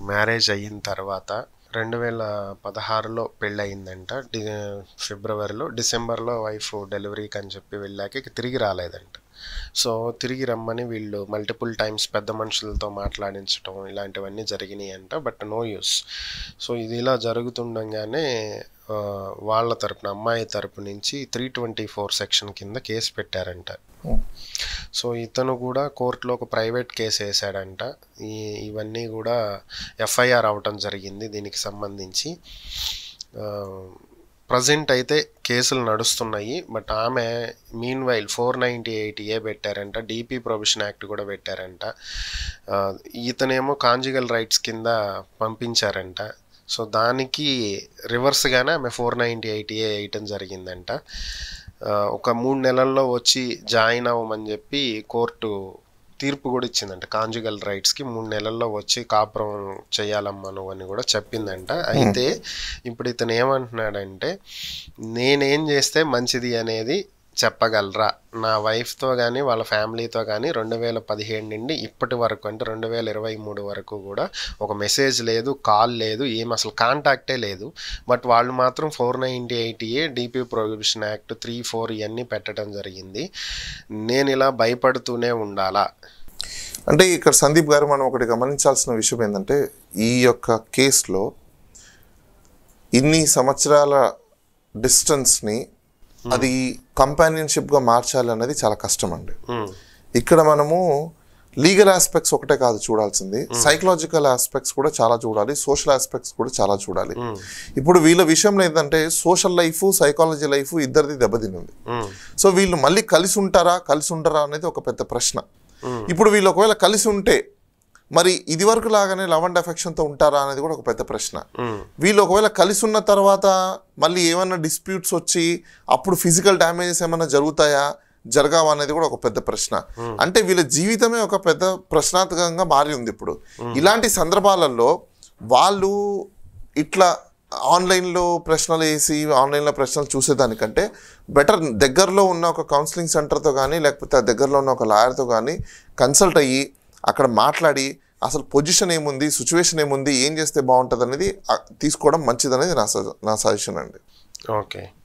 marriage అయిన తర్వాత రెండు వేల పదహారులో పెళ్ళయిందంట డి ఫిబ్రవరిలో డిసెంబర్లో వైఫ్ డెలివరీకి అని చెప్పి వెళ్ళాక ఇక తిరిగి రాలేదంట సో తిరిగి రమ్మని వీళ్ళు మల్టిపుల్ టైమ్స్ పెద్ద మనుషులతో మాట్లాడించడం ఇలాంటివన్నీ జరిగినాయి అంట బట్ నో యూస్ సో ఇది ఇలా జరుగుతుండగానే ఆ, వాళ్ళ తరపున అమ్మాయి తరపు నుంచి త్రీ ట్వంటీ ఫోర్ సెక్షన్ కింద కేసు పెట్టారంట సో ఇతను కూడా కోర్టులో ఒక ప్రైవేట్ కేసు వేసాడంట ఈ ఇవన్నీ కూడా ఎఫ్ఐఆర్ అవటం జరిగింది దీనికి సంబంధించి ప్రజెంట్ అయితే కేసులు నడుస్తున్నాయి బట్ ఆమె meanwhile four ninety eight A పెట్టారంట డిపి ప్రొవిషన్ యాక్ట్ కూడా పెట్టారంట ఆ, ఇతనేమో కాంజిగల్ రైట్స్ కింద పంపించారంట సో దానికి రివర్స్గానే ఆమె ఫోర్ నైంటీ ఎయిట్ ఏ వేయటం జరిగిందంట ఆ, ఒక మూడు నెలల్లో వచ్చి జాయిన్ అవ్వమని చెప్పి కోర్టు తీర్పు కూడా ఇచ్చిందంట కాంజుగల్ రైట్స్కి మూడు నెలల్లో వచ్చి కాపురం చేయాలమ్మా నువ్వు అని కూడా చెప్పిందంట అయితే ఇప్పుడు ఇతను ఏమంటున్నాడంటే నేనేం చేస్తే మంచిది అనేది చెప్పగలరా నా వైఫ్తో కానీ వాళ్ళ ఫ్యామిలీతో కానీ రెండు వేల పదిహేడు నుండి ఇప్పటి వరకు అంటే రెండు వేల ఇరవై మూడు వరకు కూడా ఒక మెసేజ్ లేదు కాల్ లేదు ఏం అసలు కాంటాక్టే లేదు బట్ వాళ్ళు మాత్రం four ninety eight A DP prohibition act three four ఇవన్నీ పెట్టడం జరిగింది నేను ఇలా భయపడుతూనే ఉండాలా అంటే ఇక్కడ సందీప్ గారు మనం ఒకటి గమనించాల్సిన విషయం ఏంటంటే ఈ యొక్క కేసులో ఇన్ని సంవత్సరాల డిస్టెన్స్ని అది కంపానియన్షిప్గా మార్చాలి అనేది చాలా కష్టం అండి ఉమ్, ఇక్కడ మనము లీగల్ ఆస్పెక్ట్స్ ఒకటే కాదు చూడాల్సింది సైకలాజికల్ ఆస్పెక్ట్స్ కూడా చాలా చూడాలి సోషల్ ఆస్పెక్ట్స్ కూడా చాలా చూడాలి ఇప్పుడు వీళ్ళ విషయంలో ఏంటంటే సోషల్ లైఫ్ సైకాలజీ లైఫ్ ఇద్దరిది దెబ్బతినింది ఉమ్, సో వీళ్ళు మళ్ళీ కలిసి ఉంటారా కలిసి ఉండరా అనేది ఒక పెద్ద ప్రశ్న ఇప్పుడు వీళ్ళు ఒకవేళ కలిసి ఉంటే మరి ఇది వరకు లాగానే లవ్ అండ్ అఫెక్షన్తో ఉంటారా అనేది కూడా ఒక పెద్ద ప్రశ్న ఉమ్, వీళ్ళు ఒకవేళ కలిసి ఉన్న తర్వాత మళ్ళీ ఏమైనా డిస్ప్యూట్స్ వచ్చి అప్పుడు ఫిజికల్ డ్యామేజెస్ ఏమైనా జరుగుతాయా జరగావా అనేది కూడా ఒక పెద్ద ప్రశ్న అంటే వీళ్ళ జీవితమే ఒక పెద్ద ప్రశ్నార్థకంగా మారి ఉంది ఇప్పుడు ఇలాంటి సందర్భాలలో వాళ్ళు ఇట్లా ఆన్లైన్లో ప్రశ్నలు వేసి ఆన్లైన్లో ప్రశ్నలు చూసేదానికంటే బెటర్ దగ్గరలో ఉన్న ఒక కౌన్సిలింగ్ సెంటర్తో కానీ లేకపోతే ఆ దగ్గరలో ఉన్న ఒక లాయర్తో కానీ కన్సల్ట్ అయ్యి అక్కడ మాట్లాడి అసలు పొజిషన్ ఏముంది సిచ్యువేషన్ ఏముంది ఏం చేస్తే బాగుంటుంది అనేది ఆ, తీసుకోవడం మంచిదనేది నా సజ- నా సజెషన్ అండి ఓకే